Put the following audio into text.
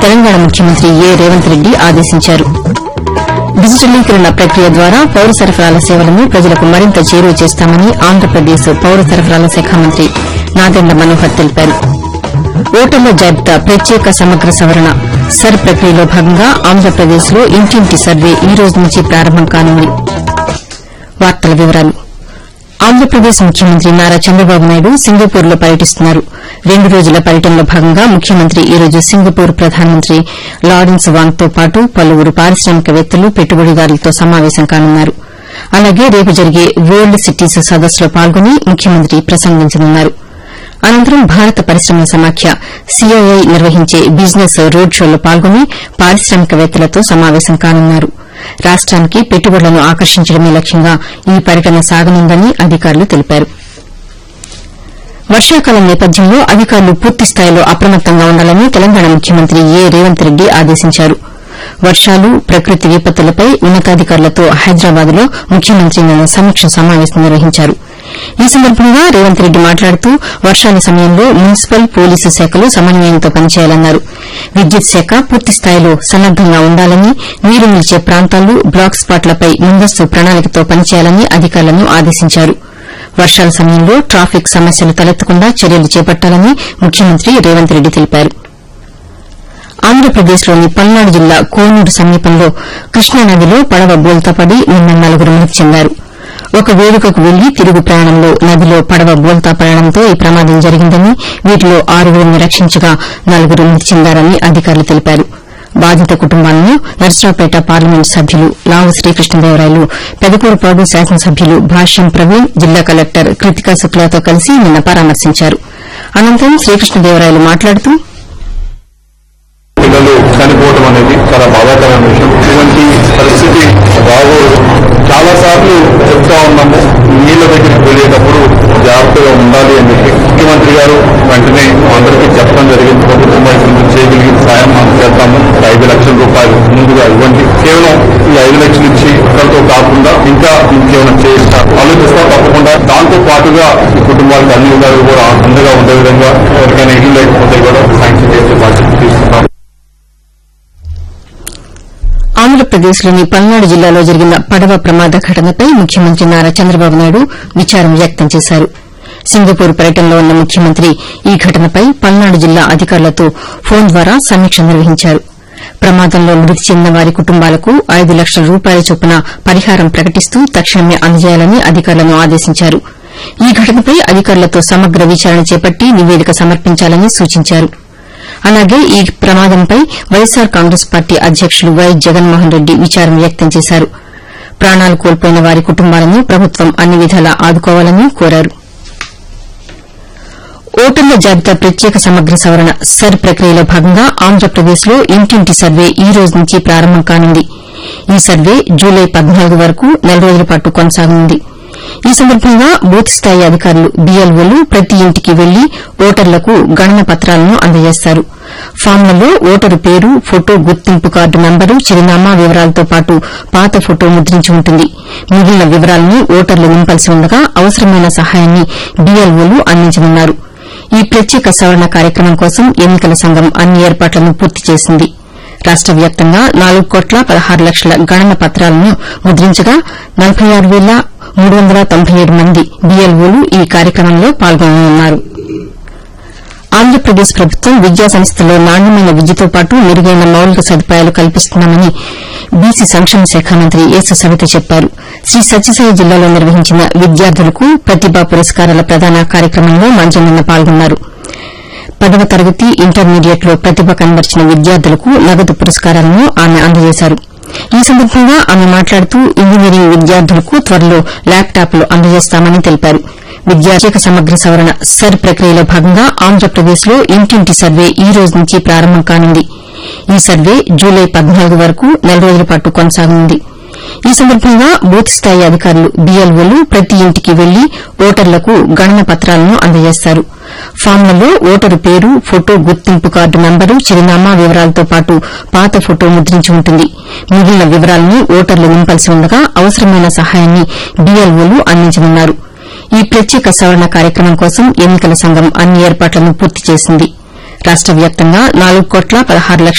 తెలంగాణ ముఖ్యమంత్రి ఏ రేవంత్ రెడ్డి ఆదేశించారు డిజిటలీకరణ ప్రక్రియ ద్వారా పౌర సరఫరాల సేవలను ప్రజలకు మరింత చేరువ చేస్తామని ఆంధ్రప్రదేశ్ పౌర సరఫరాల శాఖ మంత్రి నాదెండ్ల మనోహర్ తెలిపారు ఓటర్ల జాబితా ప్రత్యేక సమగ్ర సవరణ సర్ ప్రక్రియలో భాగంగా ఆంధ్రప్రదేశ్లో ఇంటింటి సర్వే ఈ రోజు నుంచి ప్రారంభం కానుంది వార్తల వివరాలు ఆంధ్రప్రదేశ్ ముఖ్యమంత్రి నారా చంద్రబాబు నాయుడు సింగపూర్లో పర్యటిస్తున్నారు రెండు రోజుల పర్యటనలో భాగంగా ముఖ్యమంత్రి ఈ రోజు సింగపూర్ ప్రధానమంత్రి లారెన్స్ వాంగ్తో పాటు పలువురు పారిశ్రామికవేత్తలు పెట్టుబడిదారులతో సమావేశం కానున్నారు అలాగే రేపు జరిగే వరల్డ్ సిటీస్ సదస్సులో పాల్గొని ముఖ్యమంత్రి ప్రసంగించనున్నారు అనంతరం భారత పరిశ్రమల సమాఖ్య సీఐఐ నిర్వహించే బిజినెస్ రోడ్ షోలో పాల్గొని పారిశ్రామికవేత్తలతో సమావేశం కానున్నారు రాష్ట్రానికి పెట్టుబడులను ఆకర్షించడమే లక్ష్యంగా ఈ పర్యటన సాగనుందని అధికారులు తెలిపారు వర్షాకాలం నేపథ్యంలో అధికారులు పూర్తిస్థాయిలో అప్రమత్తంగా ఉండాలని తెలంగాణ ముఖ్యమంత్రి ఏ రేవంత్ రెడ్డి ఆదేశించారు వర్షాలు ప్రకృతి విపత్తులపై ఉన్నతాధికారులతో హైదరాబాద్ లో ముఖ్యమంత్రి నిన్న సమీక్ష సమావేశం నిర్వహించారు ఈ సందర్భంగా రేవంత్ రెడ్డి మాట్లాడుతూ వర్షాల సమయంలో మున్సిపల్ పోలీసు శాఖలు సమన్వయంతో పనిచేయాలన్నారు విద్యుత్ శాఖ పూర్తిస్థాయిలో సన్నద్దంగా ఉండాలని నీరు నిలిచే ప్రాంతాలు బ్లాక్ స్పాట్లపై ముందస్తు ప్రణాళికతో పనిచేయాలని అధికారులను ఆదేశించారు వర్షాల సమయంలో ట్రాఫిక్ సమస్యలు తలెత్తకుండా చర్యలు చేపట్టాలని ముఖ్యమంత్రి రేవంత్ రెడ్డి తెలిపారు ఆంధ్రప్రదేశ్లోని పల్నాడు జిల్లా కోనూరు సమీపంలో కృష్ణానదిలో పడవ బోల్తాపడి నిన్న నలుగురు మృతి చెందారు ఒక వేడుకకు వెళ్లి తిరుగు ప్రయాణంలో నదిలో పడవ బోల్తా పడడంతో ఈ ప్రమాదం జరిగిందని వీటిలో ఆరుగురిని రక్షించగా నలుగురు మృతి చెందారని అధికారులు తెలిపారు బాధిత కుటుంబాలను నర్సరావుపేట పార్లమెంట్ సభ్యులు లావు శ్రీకృష్ణదేవరాయలు పెదకూరుపాడు శాసనసభ్యులు భాష్యం ప్రవీణ్ జిల్లా కలెక్టర్ కృతికా శుక్లాతో కలిసి నిన్న పరామర్శించారు అనంతరం శ్రీకృష్ణదేవరాయలు మాట్లాడుతూ పిల్లలు చనిపోవడం అనేది చాలా బాధాకరమైన విషయం ఇటువంటి పరిస్థితి రాకూడదు చాలా సార్లు చెప్తా ఉన్నాము నీళ్ళ దగ్గరికి వెళ్ళేటప్పుడు జాగ్రత్తగా ఉండాలి అని చెప్పి ముఖ్యమంత్రి గారు వెంటనే అందరికీ చెప్పడం జరిగింది ప్రభుత్వం వైపు నుంచి చేయగలిగిన సాయం మనం చేద్దాము ఒక ఐదు లక్షల రూపాయలు ముందుగా ఇవ్వండి కేవలం ఈ ఐదు లక్షలు ఇచ్చి ఇక్కడితో కాకుండా ఇంకా ఇంకేమైనా చేయిస్తా ఆలోచిస్తా తప్పకుండా దాంతో పాటుగా ఈ కుటుంబాలకు అన్ని విధాలు కూడా అండగా ఉండే విధంగా ఎవరికైనా ఇల్లు లేకపోతే కూడా శాంక్షన్ చేసే బాధ్యత తీసుకుంటాం ఆంధ్రప్రదేశ్లోని పల్నాడు జిల్లాలో జరిగిన పడవ ప్రమాద ఘటనపై ముఖ్యమంత్రి నారా చంద్రబాబు నాయుడు విచారం వ్యక్తం చేశారు సింగపూర్ పర్యటనలో ఉన్న ముఖ్యమంత్రి ఈ ఘటనపై పల్నాడు జిల్లా అధికారులతో ఫోన్ ద్వారా సమీక్ష నిర్వహించారు ప్రమాదంలో మృతి చెందిన వారి కుటుంబాలకు ఐదు లక్షల రూపాయల చొప్పున పరిహారం ప్రకటిస్తూ తక్షణమే అందజేయాలని అధికారులను ఆదేశించారు ఈ ఘటనపై అధికారులతో సమగ్ర విచారణ చేపట్టి నివేదిక సమర్పించాలని సూచించారు అలాగే ఈ ప్రమాదంపై వైఎస్సార్ కాంగ్రెస్ పార్టీ అధ్యకులు వైఎస్ జగన్మోహన్ రెడ్డి విచారం వ్యక్తం చేశారు ప్రాణాలు కోల్పోయిన వారి కుటుంబాలను ప్రభుత్వం అన్ని విధాలా ఆదుకోవాలని కోరారు ఓటర్ల జాబితా ప్రత్యేక సమగ్ర సవరణ సర్ ప్రక్రియలో భాగంగా ఆంధ్రప్రదేశ్లో ఇంటింటి సర్వే ఈ రోజు నుంచి ప్రారంభం కానుంది ఈ సర్వే జూలై పద్నాలుగు వరకు నెల రోజుల పాటు కొనసాగనుంది ఈ సందర్భంగా బూత్ స్థాయి అధికారులు బీఎల్ఓలు ప్రతి ఇంటికి వెళ్లి ఓటర్లకు గణన పత్రాలను అందజేస్తారు ఫామ్లలో ఓటరు పేరు ఫోటో గుర్తింపు కార్డు నంబరు చిరునామా వివరాలతో పాటు పాత ఫోటో ముద్రించి ఉంటుంది మిగిలిన వివరాలను ఓటర్లు నింపాల్సి ఉండగా అవసరమైన సహాయాన్ని బీఎల్ఓలు అందించనున్నారు ఈ ప్రత్యేక సవరణ కార్యక్రమం కోసం ఎన్నికల సంఘం అన్ని ఏర్పాట్లను పూర్తి చేసింది రాష్ట వ్యాప్తంగా నాలుగు కోట్ల పదహారు లక్షల గణన పత్రాలను ముద్రించగా నలభై ఆరు వేల మూడు వందల తొంభై ఏడు మంది బీఎల్ఓలు ఈ కార్యక్రమంలో పాల్గొననున్నారు ఆంధ్రప్రదేశ్ ప్రభుత్వం విద్యా సంస్థల్లో నాణ్యమైన విద్యతో పాటు మెరుగైన మౌలిక సదుపాయాలు కల్పిస్తున్నామని బీసీ సంక్షేమ శాఖ మంత్రి ఏసు సవిత చెప్పారు శ్రీ సత్యసాయి జిల్లాలో నిర్వహించిన విద్యార్థులకు ప్రతిభా పురస్కారాల ప్రదాన కార్యక్రమంలో మంత్రి నిన్న పాల్గొన్నారు పదవ తరగతి ఇంటర్మీడియట్ లో ప్రతిభ కనబర్చిన విద్యార్థులకు నగదు పురస్కారాలను ఆమె అందజేశారు ఈ సందర్భంగా ఆమె మాట్లాడుతూ ఇంజనీరింగ్ విద్యార్థులకు త్వరలో ల్యాప్టాప్లు అందజేస్తామని తెలిపారు విద్యార్థిక సమగ్ర సవరణ సర్ ప్రక్రియలో భాగంగా ఆంధ్రప్రదేశ్లో ఇంటింటి సర్వే ఈ రోజు నుంచి ప్రారంభం కానుంది ఈ సర్వే జూలై పద్నాలుగు వరకు నెల రోజుల పాటు కొనసాగనుంది ఈ సందర్భంగా బూత్ స్థాయి అధికారులు బీఎల్ఓలు ప్రతి ఇంటికి వెళ్లి ఓటర్లకు గణన పత్రాలను అందజేస్తారు ఫామ్లలో ఓటరు పేరు ఫోటో గుర్తింపు కార్డు నంబరు చిరునామా వివరాలతో పాటు పాత ఫోటో ముద్రించి ఉంటుంది మిగిలిన వివరాలను ఓటర్లు నింపాల్సి ఉండగా అవసరమైన సహాయాన్ని బీఎల్ఓలు అందించనున్నారు ఈ ప్రత్యేక సవరణ కార్యక్రమం కోసం ఎన్నికల సంఘం అన్ని ఏర్పాట్లను పూర్తి చేసింది రాష్ట వ్యాప్తంగా నాలుగు కోట్ల పదహారు లక్షల